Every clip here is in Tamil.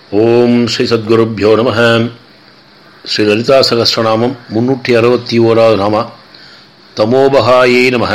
ஓம் ஸ்ரீ சத்குருப்பியோ நம ஸ்ரீ லலிதா சகஸ்ரநாமம் முன்னூற்றி அறுபத்தி ஓராவது நாமா தமோபகாயே நம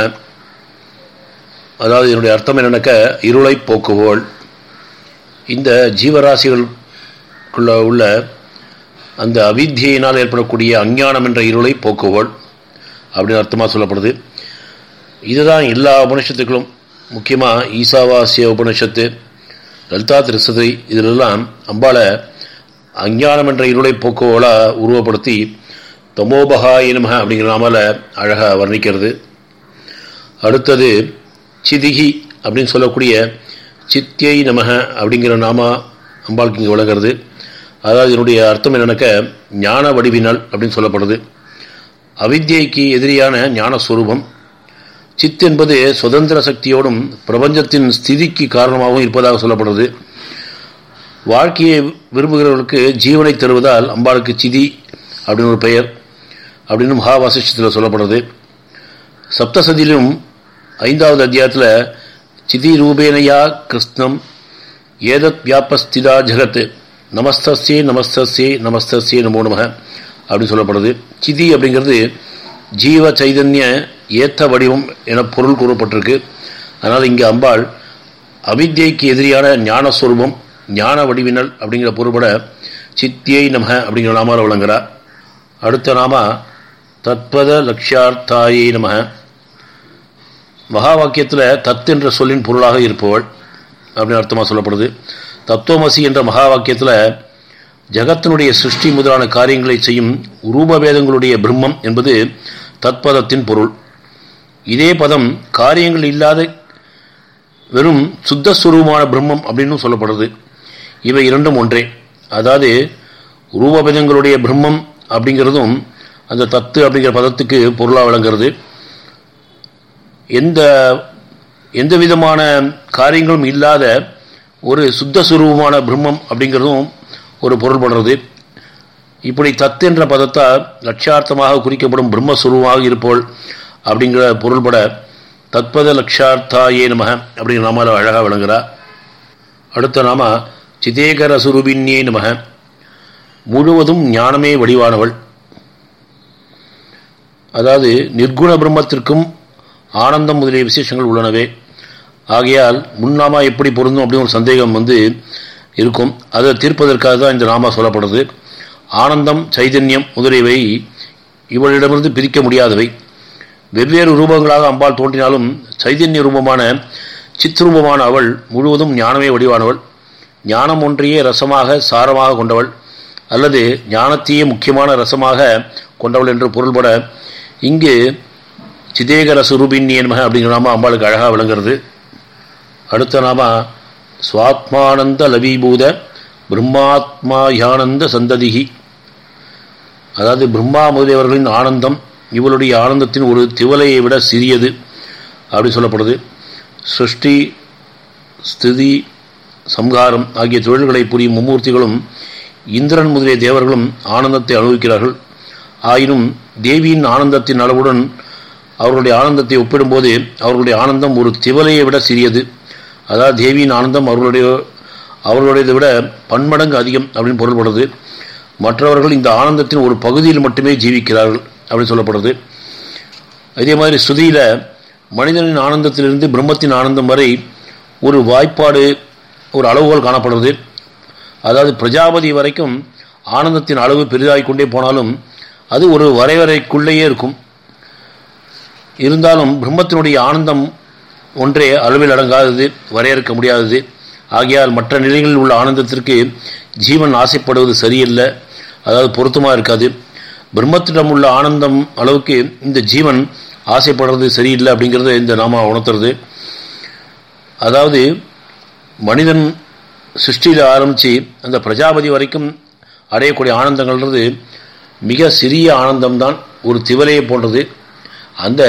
அதாவது இதனுடைய அர்த்தம் என்னன்னாக்க இருளை போக்குவோள் இந்த ஜீவராசிகளுக்குள்ள உள்ள அந்த அவித்தியினால் ஏற்படக்கூடிய அஞ்ஞானம் என்ற இருளை போக்குவோள் அப்படின்னு அர்த்தமாக சொல்லப்படுது இதுதான் எல்லா உபனிஷத்துக்களும் முக்கியமாக ஈசாவாசிய உபனிஷத்து லலிதா திருசதை இதிலெல்லாம் அம்பாளை அஞ்ஞானம் என்ற இருளை போக்குவோலாக உருவப்படுத்தி தமோபகாய நமக அப்படிங்கிற நாமால அழகாக வர்ணிக்கிறது அடுத்தது சிதிகி அப்படின்னு சொல்லக்கூடிய சித்தியை நமக அப்படிங்கிற நாமா அம்பாளுக்கு இங்கே விளங்குறது அதாவது இதனுடைய அர்த்தம் என்னன்னாக்க ஞான வடிவினல் அப்படின்னு சொல்லப்படுது அவித்யைக்கு எதிரியான ஞானஸ்வரூபம் சித் என்பது சுதந்திர சக்தியோடும் பிரபஞ்சத்தின் ஸ்திதிக்கு காரணமாகவும் இருப்பதாக சொல்லப்படுறது வாழ்க்கையை விரும்புகிறவர்களுக்கு ஜீவனை தருவதால் அம்பாளுக்கு சிதி அப்படின்னு ஒரு பெயர் அப்படின்னு மகாவாசிஷத்தில் சொல்லப்படுறது சப்தசதியிலும் ஐந்தாவது அத்தியாயத்தில் சிதி ரூபேனையா கிருஷ்ணம் ஏதத் வியாபஸ்திதா ஜெகத் நமஸ்தஸ்யே நமஸ்தஸ்யே நமஸ்தஸ்யே நமோ நமக அப்படின்னு சொல்லப்படுது சிதி அப்படிங்கிறது ஜீவ சைதன்ய ஏத்த வடிவம் என பொருள் கூறப்பட்டிருக்கு அதனால் இங்கே அம்பாள் அவித்யைக்கு எதிரியான ஞானஸ்வரூபம் ஞான வடிவினல் அப்படிங்கிற பொருள்பட சித்தியை நமக அப்படிங்கிற நாமால் விளங்குறார் அடுத்த நாம தத்பத லட்சியார்த்தாயை நமக மகா வாக்கியத்தில் தத் என்ற சொல்லின் பொருளாக இருப்பவள் அப்படின்னு அர்த்தமாக சொல்லப்படுது தத்துவமசி என்ற மகா வாக்கியத்தில் ஜகத்தினுடைய சிருஷ்டி முதலான காரியங்களை செய்யும் ரூபவேதங்களுடைய பிரம்மம் என்பது தத்பதத்தின் பொருள் இதே பதம் காரியங்கள் இல்லாத வெறும் சுத்தஸ்வரூபமான பிரம்மம் அப்படின்னு சொல்லப்படுது இவை இரண்டும் ஒன்றே அதாவது ரூபபேதங்களுடைய பிரம்மம் அப்படிங்கிறதும் அந்த தத்து அப்படிங்கிற பதத்துக்கு பொருளாக விளங்குறது எந்த எந்த விதமான காரியங்களும் இல்லாத ஒரு சுத்த சுரூபமான பிரம்மம் அப்படிங்கிறதும் ஒரு பொருள் பண்ணுறது இப்படி தத் என்ற பதத்தால் லட்சியார்த்தமாக குறிக்கப்படும் பிரம்மஸ்வரூபமாக இருப்போள் அப்படிங்கிற பொருள்பட தத்பத லட்சார்த்தாயே நமக அப்படிங்கிற நாமால அழகாக விளங்குறா அடுத்த நாம சிதேகர சுரூபின்யே நமக முழுவதும் ஞானமே வடிவானவள் அதாவது நிர்குண பிரம்மத்திற்கும் ஆனந்தம் முதலிய விசேஷங்கள் உள்ளனவே ஆகையால் முன்னாமா எப்படி பொருந்தும் அப்படின்னு ஒரு சந்தேகம் வந்து இருக்கும் அதை தீர்ப்பதற்காக தான் இந்த நாமா சொல்லப்படுது ஆனந்தம் சைதன்யம் முதலியவை இவளிடமிருந்து பிரிக்க முடியாதவை வெவ்வேறு ரூபங்களாக அம்பாள் தோன்றினாலும் சைதன்ய ரூபமான சித்ரூபமான அவள் முழுவதும் ஞானமே வடிவானவள் ஞானம் ஒன்றையே ரசமாக சாரமாக கொண்டவள் அல்லது ஞானத்தையே முக்கியமான ரசமாக கொண்டவள் என்று பொருள்பட இங்கு சிதேகர சுரூபின்யன்மக அப்படிங்கிற நாம அம்பாளுக்கு அழகாக விளங்குறது அடுத்த நாம சுவாத்மானந்த லபீபூத பிரம்மாத்மா யானந்த சந்ததிகி அதாவது பிரம்மா முதலியவர்களின் ஆனந்தம் இவளுடைய ஆனந்தத்தின் ஒரு திவலையை விட சிறியது அப்படி சொல்லப்படுது சிருஷ்டி ஸ்திதி சம்ஹாரம் ஆகிய தொழில்களை புரியும் மும்மூர்த்திகளும் இந்திரன் முதலிய தேவர்களும் ஆனந்தத்தை அனுபவிக்கிறார்கள் ஆயினும் தேவியின் ஆனந்தத்தின் அளவுடன் அவர்களுடைய ஆனந்தத்தை ஒப்பிடும்போது அவர்களுடைய ஆனந்தம் ஒரு திவலையை விட சிறியது அதாவது தேவியின் ஆனந்தம் அவர்களுடைய அவர்களுடையதை விட பன்மடங்கு அதிகம் அப்படின்னு பொருள்படுது மற்றவர்கள் இந்த ஆனந்தத்தின் ஒரு பகுதியில் மட்டுமே ஜீவிக்கிறார்கள் அப்படின்னு சொல்லப்படுது அதே மாதிரி ஸ்ருதியில் மனிதனின் ஆனந்தத்திலிருந்து பிரம்மத்தின் ஆனந்தம் வரை ஒரு வாய்ப்பாடு ஒரு அளவுகோல் காணப்படுறது அதாவது பிரஜாபதி வரைக்கும் ஆனந்தத்தின் அளவு பெரிதாகிக் கொண்டே போனாலும் அது ஒரு வரைவரைக்குள்ளேயே இருக்கும் இருந்தாலும் பிரம்மத்தினுடைய ஆனந்தம் ஒன்றே அளவில் அடங்காதது வரையறுக்க முடியாதது ஆகையால் மற்ற நிலைகளில் உள்ள ஆனந்தத்திற்கு ஜீவன் ஆசைப்படுவது சரியில்லை அதாவது பொருத்தமாக இருக்காது பிரம்மத்திடம் உள்ள ஆனந்தம் அளவுக்கு இந்த ஜீவன் ஆசைப்படுறது சரியில்லை அப்படிங்கிறத இந்த நாம உணர்த்துறது அதாவது மனிதன் சிருஷ்டியில் ஆரம்பித்து அந்த பிரஜாபதி வரைக்கும் அடையக்கூடிய ஆனந்தங்கள்ன்றது மிக சிறிய ஆனந்தம்தான் ஒரு திவலையை போன்றது அந்த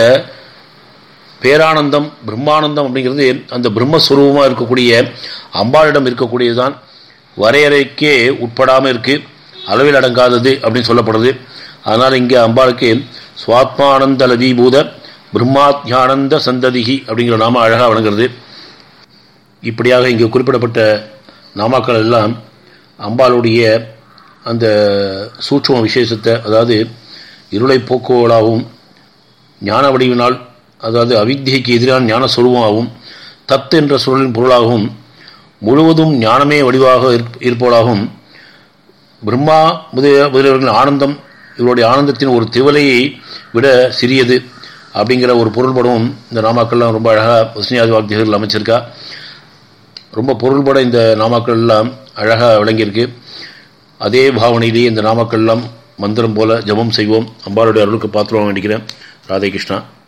பேரானந்தம் பிரம்மானந்தம் அப்படிங்கிறது அந்த பிரம்மஸ்வரூபமாக இருக்கக்கூடிய அம்பாளிடம் இருக்கக்கூடியது தான் வரையறைக்கே உட்படாமல் இருக்கு அளவில் அடங்காதது அப்படின்னு சொல்லப்படுது அதனால் இங்கே அம்பாளுக்கு சுவாத்மானந்த லதீபூத பிரம்மாத்யானந்த சந்ததிகி அப்படிங்கிற நாம அழகாக வழங்குறது இப்படியாக இங்கே குறிப்பிடப்பட்ட நாமாக்கள் எல்லாம் அம்பாளுடைய அந்த சூட்சும விசேஷத்தை அதாவது இருளை போக்குவலாகவும் ஞான வடிவினால் அதாவது அவித்தியைக்கு எதிரான ஞான சொருபமாகவும் தத் என்ற சொல்லின் பொருளாகவும் முழுவதும் ஞானமே வடிவாக இருப்பவளாகவும் பிரம்மா முதலிய முதலியவர்களின் ஆனந்தம் இவருடைய ஆனந்தத்தின் ஒரு திவலையை விட சிறியது அப்படிங்கிற ஒரு பொருள்படவும் இந்த நாமாக்கள்லாம் ரொம்ப அழகாக வசனியாதி வாக்திகள் அமைச்சிருக்கா ரொம்ப பொருள்பட இந்த நாமாக்கள் எல்லாம் அழகாக விளங்கியிருக்கு அதே பாவனையிலேயே இந்த நாமாக்கள்லாம் மந்திரம் போல ஜபம் செய்வோம் அம்பாளுடைய அருளுக்கு பாத்திரம் வேண்டிக்கிறேன் ராதே கிருஷ்ணா